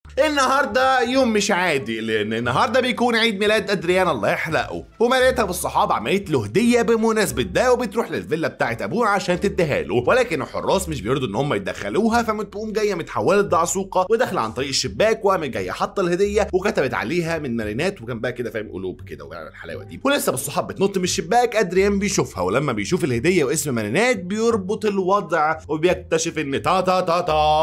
النهارده يوم مش عادي لان النهارده بيكون عيد ميلاد ادريان الله يحرقه ومريتها بالصحاب عملت له هديه بمناسبه ده وبتروح للفيلا بتاعت ابوه عشان تديها له ولكن الحراس مش بيرضوا ان هم يدخلوها فبتقوم جايه متحوله لدعسوقه وداخله عن طريق الشباك وقامت جايه حاطه الهديه وكتبت عليها من مارينات وجنبها كده فاهم قلوب كده وعلى الحلاوه دي ولسه بالصحاب بتنط من الشباك ادريان بيشوفها ولما بيشوف الهديه واسم مارينات بيربط الوضع وبيكتشف ان تا تا تا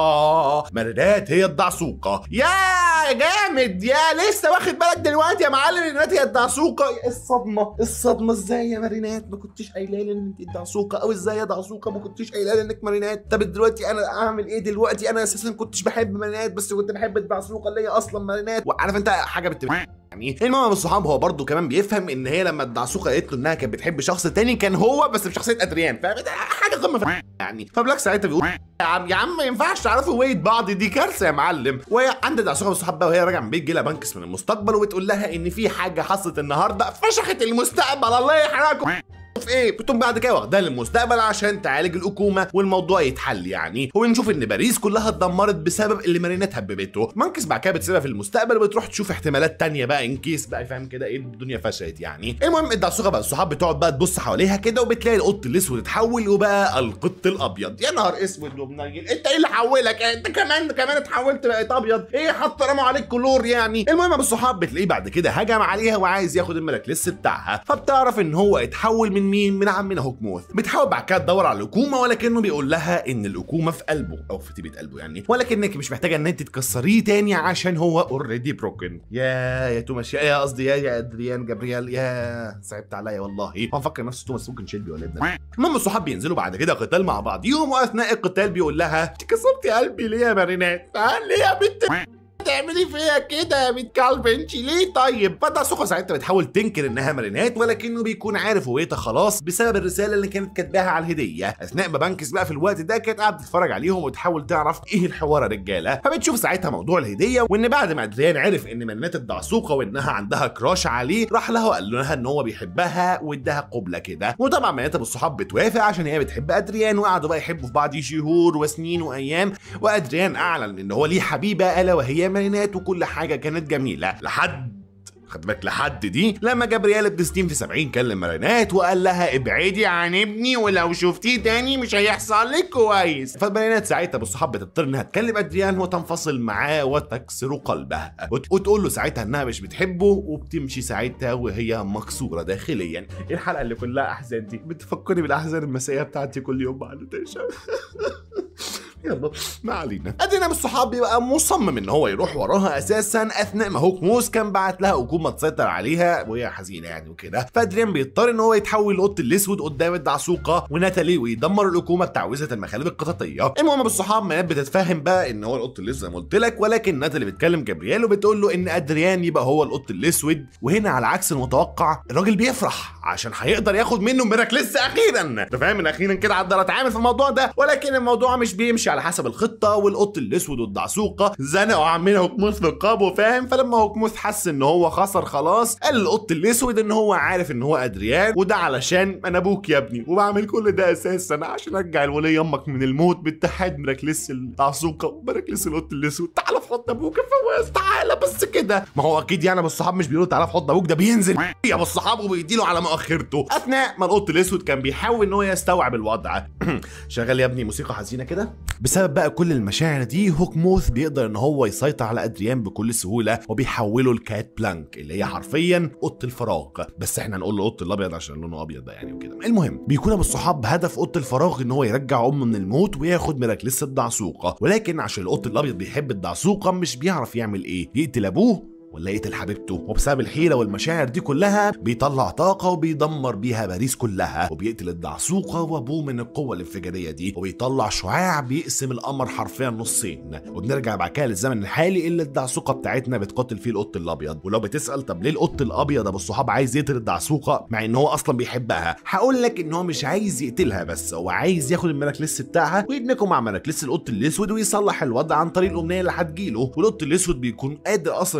تا مارينات هي الدعسوقه يا جامد يا لسه واخد بالك دلوقتي يا معلم مارينات هي الدعسوقه الصدمه الصدمه ازاي يا مارينات ما كنتش قايله لي ان انت الدعسوقه او ازاي يا دعسوقه ما كنتش قايله لي انك مارينات طب دلوقتي انا اعمل ايه دلوقتي انا اساسا كنتش بحب مارينات بس كنت بحب الدعسوقه اللي هي اصلا مارينات وعارف انت حاجه بت يعني المهم بالصحاب هو برضه كمان بيفهم ان هي لما الدعسوقه قالت له انها كانت بتحب شخص تاني كان هو بس بشخصيه ادريان فاهم حاجه قمه في يعني فبلاك ساعتها بيقول يا عم يا عم ما ينفعش تعرفوا ويت بعض دي كارثه يا معلم وهي عند الدعسوقه بالصحاب بقى وهي راجعه من بيت جيلا بانكس من المستقبل وبتقول لها ان في حاجه حصلت النهارده فشخت المستقبل الله يحرقكم في ايه بتقوم بعد كده واخداها للمستقبل عشان تعالج الأكومة والموضوع يتحل يعني ونشوف ان باريس كلها اتدمرت بسبب اللي مارينات هببته مانكس بعد كده بتسيبها في المستقبل وبتروح تشوف احتمالات تانية بقى ان كيس بقى فاهم كده ايه الدنيا فشلت يعني المهم الدعسوقه بقى الصحاب بتقعد بقى تبص حواليها كده وبتلاقي القط الاسود اتحول وبقى القط الابيض يا نهار اسود وبنيل انت ايه اللي حولك انت كمان كمان اتحولت بقيت ابيض ايه حط رموا عليك كلور يعني المهم بالصحاب بتلاقيه بعد كده هجم عليها وعايز ياخد المراكلس بتاعها فبتعرف ان هو اتحول من مين من عمنا هوكموث بتحاول بعد كده تدور على الأكومة ولكنه بيقول لها ان الأكومة في قلبه او في تيبة قلبه يعني ولكنك مش محتاجه ان انت تكسريه تاني عشان هو اوريدي بروكن يا يا توماس يا قصدي يا يا ادريان جابرييل يا صعبت عليا والله هو مفكر نفسه توماس ممكن شيلبي ولا ابن المهم الصحاب بينزلوا بعد كده قتال مع بعضيهم واثناء القتال بيقول لها انت كسرتي قلبي ليه يا مارينات؟ آه، ليه يا بنت تعملي فيا كده يا بنت كلب انت ليه طيب فدعسوقه ساعتها بتحاول تنكر انها مارينات ولكنه بيكون عارف هويتها خلاص بسبب الرساله اللي كانت كاتباها على الهديه اثناء ما بانكس بقى في الوقت ده كانت قاعده تتفرج عليهم وتحاول تعرف ايه الحوار يا رجاله فبتشوف ساعتها موضوع الهديه وان بعد ما ادريان عرف ان مارينات الدعسوقه وانها عندها كراش عليه راح لها وقال لها ان هو بيحبها واداها قبله كده وطبعا مارينات بالصحاب بتوافق عشان هي بتحب ادريان وقعدوا بقى يحبوا في بعض شهور وسنين وايام وادريان اعلن ان هو ليه حبيبه الا وهي مارينات وكل حاجه كانت جميله لحد خد بالك لحد دي لما جابرييل ابن ستين في 70 كلم مارينات وقال لها ابعدي عن ابني ولو شفتيه تاني مش هيحصل لك كويس فمارينات ساعتها بالصحاب بتضطر انها تكلم ادريان وتنفصل معاه وتكسر قلبها وت- وتقول له ساعتها انها مش بتحبه وبتمشي ساعتها وهي مكسوره داخليا الحلقه اللي كلها احزان دي بتفكرني بالاحزان المسائيه بتاعتي كل يوم بعد تنشا يلا ما علينا ادينا بالصحاب بيبقى مصمم ان هو يروح وراها اساسا اثناء ما هوك موس كان بعت لها حكومه تسيطر عليها وهي حزينه يعني وكده فادريان بيضطر ان هو يتحول لقط الاسود قدام الدعسوقه وناتالي ويدمر الحكومه بتعويذه المخالب القططيه المهم بالصحاب مات بتتفهم بقى ان هو القط الاسود زي ما قلت لك ولكن ناتالي بتكلم جابرييل وبتقول له ان ادريان يبقى هو القط الاسود وهنا على عكس المتوقع الراجل بيفرح عشان هيقدر ياخد منه ميراكليس اخيرا انت فاهم ان اخيرا كده هقدر اتعامل في الموضوع ده ولكن الموضوع مش بيمشي على حسب الخطه والقط الاسود والدعسوقه زنقوا عمنا هوكموث في رقابه فاهم فلما هوكموث حس ان هو خسر خلاص قال للقط الاسود ان هو عارف ان هو ادريان وده علشان انا ابوك يا ابني وبعمل كل ده اساسا عشان ارجع الولي امك من الموت باتحاد مراكليس الدعسوقه ومراكليس القط الاسود تعالى في حضن ابوك يا فواز تعالى بس كده ما هو اكيد يعني ابو الصحاب مش بيقولوا تعالى في حضن ابوك ده بينزل يا ابو الصحاب وبيديله على مؤخرته اثناء ما القط الاسود كان بيحاول ان هو يستوعب الوضع شغال يا ابني موسيقى حزينه كده بسبب بقى كل المشاعر دي هوك موث بيقدر ان هو يسيطر على ادريان بكل سهوله وبيحوله لكات بلانك اللي هي حرفيا قط الفراغ بس احنا هنقول له قط الابيض عشان لونه ابيض بقى يعني وكده المهم بيكون ابو الصحاب هدف قط الفراغ ان هو يرجع امه من الموت وياخد مراكلس الدعسوقه ولكن عشان القط الابيض بيحب الدعسوقه مش بيعرف يعمل ايه يقتل ابوه ولا يقتل حبيبته وبسبب الحيلة والمشاعر دي كلها بيطلع طاقة وبيدمر بيها باريس كلها وبيقتل الدعسوقة وابوه من القوة الانفجارية دي وبيطلع شعاع بيقسم القمر حرفيا نصين وبنرجع بعد كده للزمن الحالي اللي الدعسوقة بتاعتنا بتقاتل فيه القط الابيض ولو بتسأل طب ليه القط الابيض ابو الصحاب عايز يقتل الدعسوقة مع ان هو اصلا بيحبها هقول لك ان هو مش عايز يقتلها بس هو عايز ياخد المراكلس بتاعها ويدمجه مع مراكلس القط الاسود ويصلح الوضع عن طريق الامنية اللي هتجيله والقط الاسود بيكون قادر اصلا ان هو يقتل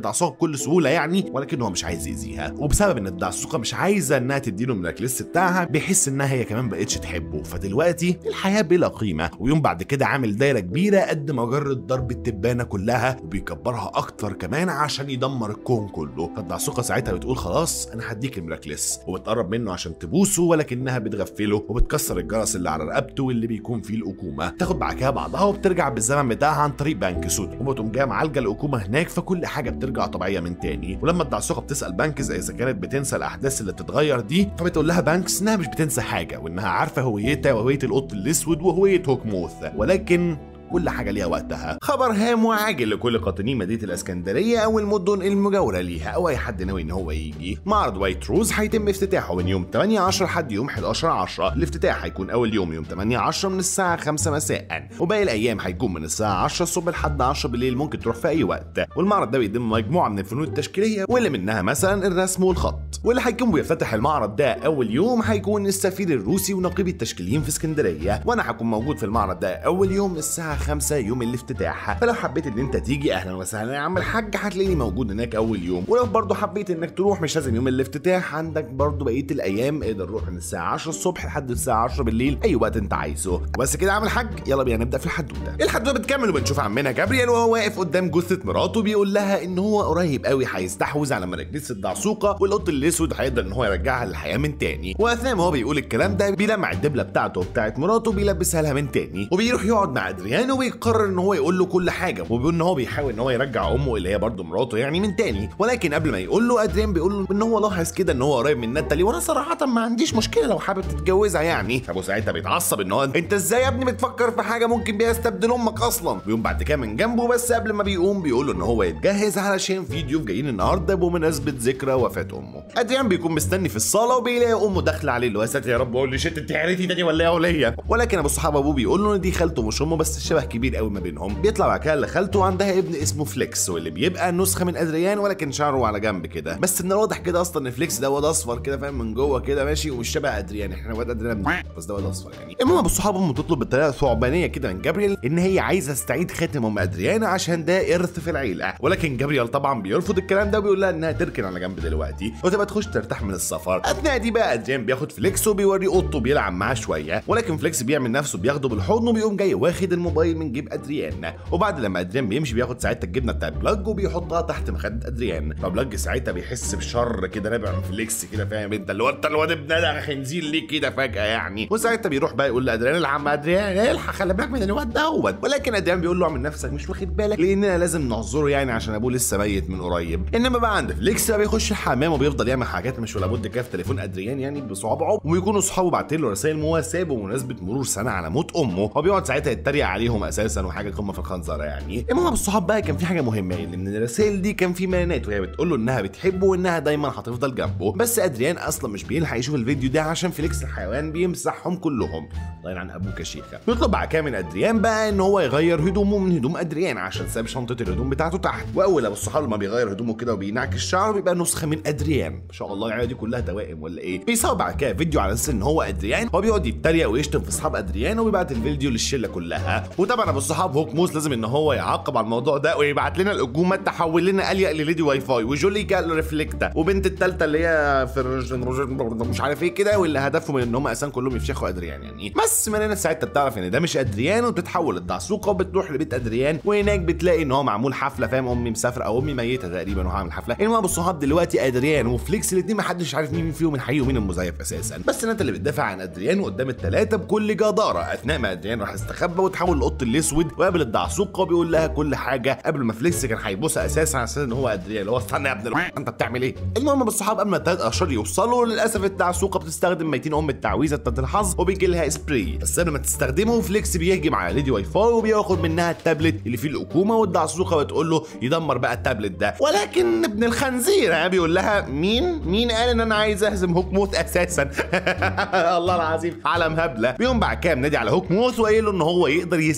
الدعسوقه بكل سهوله يعني ولكن هو مش عايز يأذيها وبسبب ان الدعسوقه مش عايزه انها تديله المراك ليست بتاعها بيحس انها هي كمان بقتش تحبه فدلوقتي الحياه بلا قيمه ويوم بعد كده عامل دايره كبيره قد مجره ضرب التبانه كلها وبيكبرها اكتر كمان عشان يدمر الكون كله فالدعسوقه ساعتها بتقول خلاص انا هديك المراكلس وبتقرب منه عشان تبوسه ولكنها بتغفله وبتكسر الجرس اللي على رقبته واللي بيكون فيه الأكومة تاخد بعد كده بعضها وبترجع بالزمن بتاعها عن طريق بنك سود وبتقوم جايه معالجه الأكومة هناك فكل حاجه بترجع طبيعيه من تاني ولما الدعسوقه بتسال بانكس اذا كانت بتنسى الاحداث اللي بتتغير دي فبتقول لها بانكس انها مش بتنسى حاجه وانها عارفه هويتها وهويه القط الاسود وهويه هوكموث ولكن كل حاجه ليها وقتها خبر هام وعاجل لكل قاطني مدينه الاسكندريه او المدن المجاوره ليها او اي حد ناوي ان هو يجي معرض وايت روز هيتم افتتاحه من يوم 8 10 لحد يوم 11 10 الافتتاح هيكون اول يوم يوم 8 10 من الساعه 5 مساء وباقي الايام هيكون من الساعه 10 الصبح لحد 10 بالليل ممكن تروح في اي وقت والمعرض ده بيقدم مجموعه من الفنون التشكيليه واللي منها مثلا الرسم والخط واللي هيكون بيفتتح المعرض ده اول يوم هيكون السفير الروسي ونقيب التشكيليين في اسكندريه وانا هكون موجود في المعرض ده اول يوم الساعه 5 يوم الافتتاح فلو حبيت ان انت تيجي اهلا وسهلا يا عم الحاج هتلاقيني موجود هناك اول يوم ولو برضه حبيت انك تروح مش لازم يوم الافتتاح عندك برضه بقيه الايام اقدر روح من الساعه 10 الصبح لحد الساعه 10 بالليل اي وقت انت عايزه بس كده يا عم الحاج يلا بينا نبدا في الحدوته الحدوته بتكمل وبنشوف عمنا جابريel وهو واقف قدام جثه مراته بيقول لها ان هو قريب قوي هيستحوذ على مراكز الدعسوقه والقط الاسود هيقدر ان هو يرجعها للحياه من تاني واثناء ما هو بيقول الكلام ده بيلمع الدبله بتاعته وبتاعت مراته بيلبسها لها من تاني وبيروح يقعد مع ادريان وبيقرر ان هو يقول له كل حاجه وبيقول ان هو بيحاول ان هو يرجع امه اللي هي برضه مراته يعني من تاني ولكن قبل ما يقول له ادريان بيقول له ان هو لاحظ كده ان هو قريب من ناتالي وانا صراحه ما عنديش مشكله لو حابب تتجوزها يعني ابو ساعتها بيتعصب ان هو انت ازاي يا ابني بتفكر في حاجه ممكن بيها استبدل امك اصلا بيقوم بعد كده من جنبه بس قبل ما بيقوم بيقول له ان هو يتجهز علشان في ضيوف جايين النهارده بمناسبه ذكرى وفاه امه ادريان بيكون مستني في الصاله وبيلاقي امه داخله عليه اللي هو يا ساتر يا رب قول لي شت انت عرفتي تاني ولا ايه يا وليه ولكن ابو الصحابه ابوه بيقول له ان دي خالته مش امه بس الشبه كبير قوي ما بينهم بيطلع بعد كده لخالته عندها ابن اسمه فليكس واللي بيبقى نسخه من ادريان ولكن شعره على جنب كده بس من الواضح كده اصلا ان فليكس ده واد اصفر كده فاهم من جوه كده ماشي ومش شبه ادريان احنا واد ادريان بس ده واد اصفر يعني المهم ابو الصحابه امه تطلب بطريقه ثعبانيه كده من جابريل ان هي عايزه تستعيد خاتم ام ادريان عشان ده ارث في العيله ولكن جابريل طبعا بيرفض الكلام ده وبيقول لها انها تركن على جنب دلوقتي وتبقى تخش ترتاح من السفر اثناء دي بقى ادريان بياخد فليكس وبيوري اوضته بيلعب معاه شويه ولكن فليكس بيعمل نفسه بياخده بالحضن وبيقوم جاي واخد الموبايل من جيب ادريان وبعد لما ادريان بيمشي بياخد ساعتها الجبنه بتاعت بلاج وبيحطها تحت مخده ادريان فبلاج ساعتها بيحس بشر كده نابع من فليكس كده فاهم انت اللي هو انت الواد ابن ده خنزير ليه كده فجاه يعني وساعتها بيروح بقى يقول لادريان العم ادريان الحق خلي بالك من الواد دوت ولكن ادريان بيقول له اعمل نفسك مش واخد بالك لاننا لازم نعذره يعني عشان ابوه لسه ميت من قريب انما بقى عند فليكس بقى بيخش الحمام وبيفضل يعمل حاجات مش ولا بد كده في تليفون ادريان يعني بصوابعه وبيكونوا اصحابه باعتين له رسائل مواساه بمناسبه مرور سنه على موت امه وبيقعد ساعتها يتريق عليهم اساسا وحاجه قمه في الخنزره يعني المهم ابو الصحاب بقى كان في حاجه مهمه يعني من الرسائل دي كان في مانات وهي بتقول له انها بتحبه وانها دايما هتفضل جنبه بس ادريان اصلا مش بيلحق يشوف الفيديو ده عشان فليكس الحيوان بيمسحهم كلهم الله عن ابوك يا شيخه بيطلب بعد كده من ادريان بقى ان هو يغير هدومه من هدوم ادريان عشان ساب شنطه الهدوم بتاعته تحت واول ابو الصحاب لما بيغير هدومه كده وبينعكس شعره بيبقى نسخه من ادريان ما شاء الله يعني دي كلها توائم ولا ايه بيصور بعد كده فيديو على اساس ان هو ادريان هو بيقعد يتريق ويشتم في اصحاب ادريان وبيبعت الفيديو للشله كلها وطبعا ابو الصحاب هوك موس لازم ان هو يعاقب على الموضوع ده ويبعت لنا الحكومه تحول لنا اليا لليدي واي فاي وجولي قال ريفليكتا وبنت الثالثه اللي هي في الرج- مش عارف ايه كده واللي هدفهم ان هم اساسا كلهم يفشخوا ادريان يعني بس مرينا ساعتها بتعرف ان ده مش ادريان وبتتحول الدعسوقه وبتروح لبيت ادريان وهناك بتلاقي ان هو معمول حفله فاهم امي مسافره او امي ميته تقريبا وهعمل حفله المهم ابو الصحاب دلوقتي ادريان وفليكس الاثنين ما حدش عارف مين فيهم الحقيقي ومين المزيف اساسا بس انت اللي بتدافع عن ادريان قدام الثلاثه بكل جداره اثناء ما ادريان راح استخبى وتحول للقط الاسود وقابل الدعسوقه وبيقول لها كل حاجه قبل ما فليكس كان هيبوسها اساسا على اساس ان هو ادريان اللي هو استنى يا ابن ال- انت بتعمل ايه المهم ابو الصحاب قبل ما الثلاث اشهر يوصلوا للاسف الدعسوقه بتستخدم ميتين ام التعويذه بتاعت الحظ وبيجي لها سبراي بس قبل ما تستخدمه فليكس بيهجم على ليدي واي فاي وبياخد منها التابلت اللي فيه الحكومه والدعسوقه بتقول له يدمر بقى التابلت ده ولكن ابن الخنزير ها بيقول لها مين مين قال ان انا عايز اهزم هوك موت اساسا الله العظيم علم هبله بيقوم بعد كده نادي على هوك موت وقايل له ان هو يقدر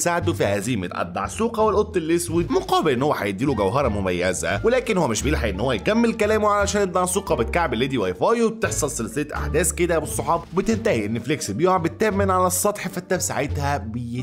هيساعده في هزيمه الدعسوقه والقط الاسود مقابل ان هو هيديله جوهره مميزه ولكن هو مش بيلحق ان هو يكمل كلامه علشان الدعسوقه بتكعب ليدي واي فاي وبتحصل سلسله احداث كده يا ابو الصحاب وبتنتهي ان فليكس بيقع بالتاب من على السطح فالتاب ساعتها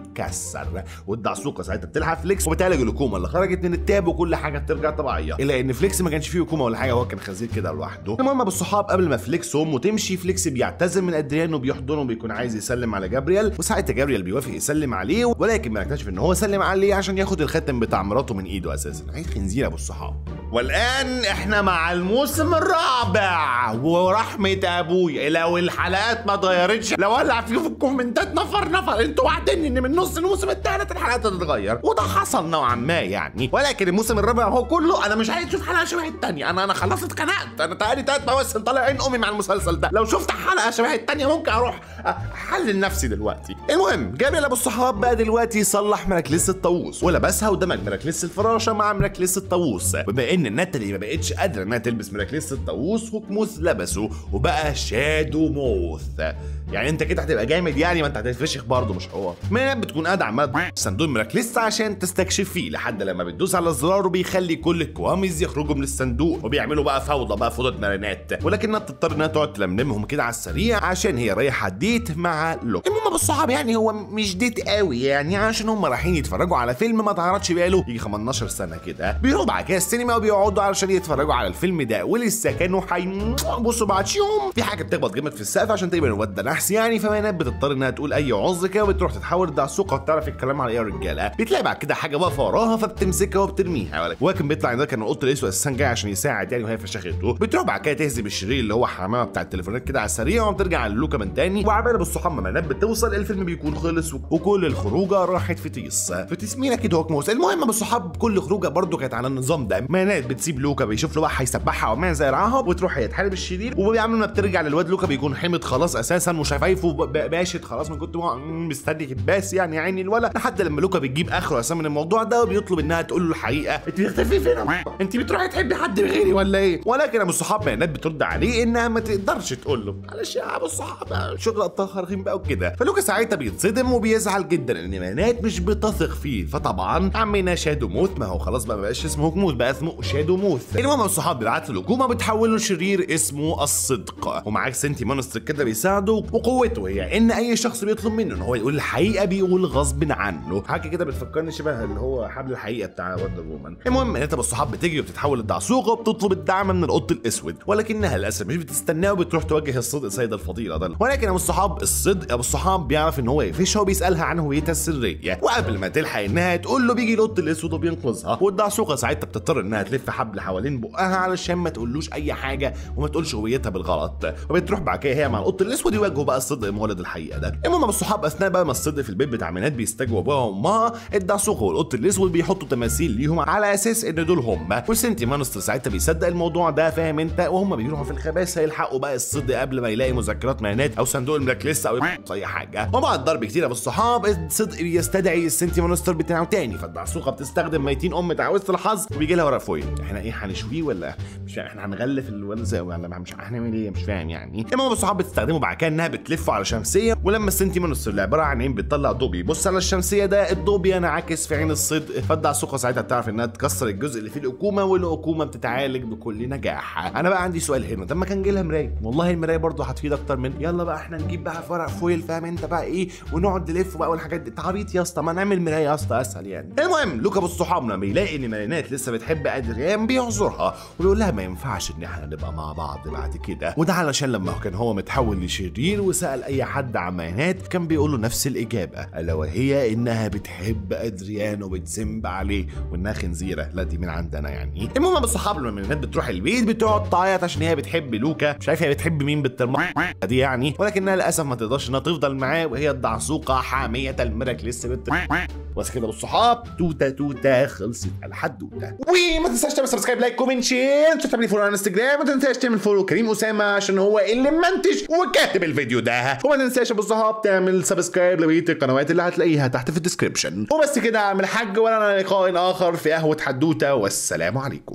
بيتكسر والدعسوقه ساعتها بتلحق فليكس وبتعالج الحكومه اللي خرجت من التاب وكل حاجه بترجع طبيعيه الا ان فليكس ما كانش فيه حكومه ولا حاجه هو كان خنزير كده لوحده المهم ابو الصحاب قبل ما فليكس امه تمشي فليكس بيعتذر من ادريان وبيحضنه وبيكون عايز يسلم على جابريال وساعتها جابريال بيوافق يسلم عليه ولكن بنكتشف ان هو سلم عليه عشان ياخد الخاتم بتاع مراته من ايده اساسا عيل خنزير ابو الصحاب والان احنا مع الموسم الرابع ورحمه ابويا لو الحلقات ما اتغيرتش لو ولع فيه في الكومنتات نفر نفر انتوا وعدني ان من نص الموسم الثالث الحلقات هتتغير وده حصل نوعا ما يعني ولكن الموسم الرابع هو كله انا مش عايز اشوف حلقه شبه الثانيه انا انا خلاص اتخنقت انا تقالي تلات مواسم طالع عين امي مع المسلسل ده لو شفت حلقه شبه الثانيه ممكن اروح احلل نفسي دلوقتي المهم جابر ابو الصحاب بقى دلوقتي يصلح مراكليس الطاووس ولبسها ودمج مراكليس الفراشه مع مراكليس الطاووس بما ان ناتالي ما بقتش قادره انها تلبس مراكليس الطاووس هوكموث لبسه وبقى شادو موث يعني انت كده هتبقى جامد يعني ما انت هتتفشخ برضه مش حوار ما بتكون قاعده عماله صندوق مراكليس عشان تستكشف فيه لحد لما بتدوس على الزرار وبيخلي كل الكواميز يخرجوا من الصندوق وبيعملوا بقى فوضى بقى فوضى مارينات ولكنها بتضطر انها تقعد تلملمهم كده على السريع عشان هي رايحه ديت مع لوك المهم بالصحاب يعني هو مش ديت قوي يعني عشان هم رايحين يتفرجوا على فيلم ما اتعرضش بقاله يجي 18 سنه كده بيروحوا بعد كده السينما وبيقعدوا علشان يتفرجوا على الفيلم ده ولسه كانوا حي بصوا بعد يوم في حاجه بتخبط جامد في السقف عشان تقريبا الواد ده نحس يعني فمانات بتضطر انها تقول اي عذر كده وبتروح تتحول الدعسوقه وتعرف الكلام على ايه يا رجاله بتلاقي بعد كده حاجه واقفه وراها فبتمسكها وبترميها ولكن بيطلع ان ده كان القط الاسود اساسا جاي عشان يساعد يعني وهي فشخته بتروح بعد كده تهزم الشرير اللي هو حمامه بتاع التليفونات كده على السريع وبترجع للوكا من تاني وعبال بالصحاب ما مانات بتوصل الفيلم بيكون خلص وكل الخروجه راحت في تيس في تسمينه كده هوكموس المهم بالصحاب كل خروجه برده كانت على النظام ده مانات بتسيب لوكا بيشوف له بقى هيسبحها وما زي رعاها وتروح هي تحارب الشرير وبيعمل ما بترجع للواد لوكا بيكون حمض خلاص اساسا وشفايفه باشت خلاص من كنت مستني يتباس يعني يا عيني الولا لحد لما لوكا بتجيب اخره اساسا من الموضوع ده وبيطلب انها تقول له الحقيقه انت بتختفي فين انت بتروحي تحبي حد غيري ولا ايه ولكن ابو الصحاب مانات بترد عليه انها ما تقدرش تقول له معلش يا ابو الصحاب شغل ابطال خارقين بقى وكده فلوكا ساعتها بيتصدم وبيزعل جدا ان مانات مش بتثق فيه فطبعا عمنا شادو موت ما هو خلاص بقى ما بقاش اسمه هوكموت بقى اسمه شادو موث المهم الصحاب بيبعت له الحكومه بتحول له شرير اسمه الصدق ومعاك سنتي مونستر كده بيساعده وقوته هي ان اي شخص بيطلب منه ان هو يقول الحقيقه بيقول غصب عنه حاجه كده بتفكرني شبه اللي هو حبل الحقيقه بتاع وندر وومن المهم انت بالصحاب بتجري وبتتحول للدعسوقه وبتطلب الدعم من القط الاسود ولكنها للاسف مش بتستناه وبتروح توجه الصدق سيد الفضيله ده ولكن ابو الصحاب الصدق ابو الصحاب بيعرف ان هو يقفشها وبيسالها عن هويتها السريه وقبل ما تلحق انها تقول له بيجي القط الاسود وبينقذها والدعسوقه ساعتها بتضطر انها تلف حبل حوالين بقها علشان ما تقولوش اي حاجه وما تقولش هويتها بالغلط وبتروح بعد كده هي مع القط الاسود يواجهوا بقى الصدق مولد الحقيقه ده المهم الصحاب اثناء بقى ما الصدق في البيت بتاع منات بيستجوبوا ابوها وامها الدعسوقه والقط الاسود بيحطوا تماثيل ليهم على اساس ان دول هم وسنتي مانستر ساعتها بيصدق الموضوع ده فاهم انت وهم بيروحوا في الخباثه يلحقوا بقى الصدق قبل ما يلاقي مذكرات منات او صندوق الملاك ليست او اي حاجه وبعد ضرب كتير بالصحاب الصدق بيستدعي السنتي مانستر بتاعه تاني فالدعسوقه بتستخدم ميتين ام تعويذه الحظ وبيجي لها ورق فويل احنا ايه هنشويه ولا مش فاهم احنا هنغلف الولد زي ولا مش هنعمل ايه مش فاهم يعني المهم الصحاب بتستخدمه بعد كده انها بتلفه على شمسيه ولما السنتي مانستر اللي عباره عن عين بتطلع ضوء بيبص على الشمسيه ده الضوء بينعكس في عين الصدق فالدعسوقه ساعتها بتعرف انها تكسر الجزء اللي فيه الأكومة والأكومة بتتعالج بكل نجاح انا بقى عندي سؤال هنا طب ما كان جيلها مرايه والله المرايه برضه هتفيد اكتر من يلا بقى احنا نجيب بقى في ورق فويل فاهم انت بقى ايه ونقعد نلف بقى والحاجات دي تعبيط يا اسطى ما نعمل مرايه يا اسطى اسهل يعني المهم لوكا بالصحاب لما يلاقي ان مارينات لسه بتحب ادريان بيعذرها ويقول لها ما ينفعش ان احنا نبقى مع بعض بعد كده وده علشان لما كان هو متحول لشرير وسال اي حد عن مارينات كان بيقول له نفس الاجابه الا وهي انها بتحب ادريان وبتذنب عليه وانها خنزيره لا دي من عندنا يعني المهم بالصحاب لما مارينات بتروح البيت بتقعد تعيط عشان هي بتحب لوكا مش عارف هي بتحب مين بالترم دي يعني ولكنها للاسف ما تقدرش انها تفضل معاه وهي الدعسوقه حاميه المرك لسه بنت بس كده بالصحاب توته توته خلصت الحدوته وما تنساش تعمل سبسكرايب لايك كومنت شير تعمل فولو على انستجرام وما تنساش تعمل فولو كريم اسامه عشان هو اللي منتج وكاتب الفيديو ده وما تنساش يا ابو الصحاب تعمل سبسكرايب لبقيه القنوات اللي هتلاقيها تحت في الديسكربشن وبس كده اعمل حاج ولنا لقاء اخر في قهوه حدوته والسلام عليكم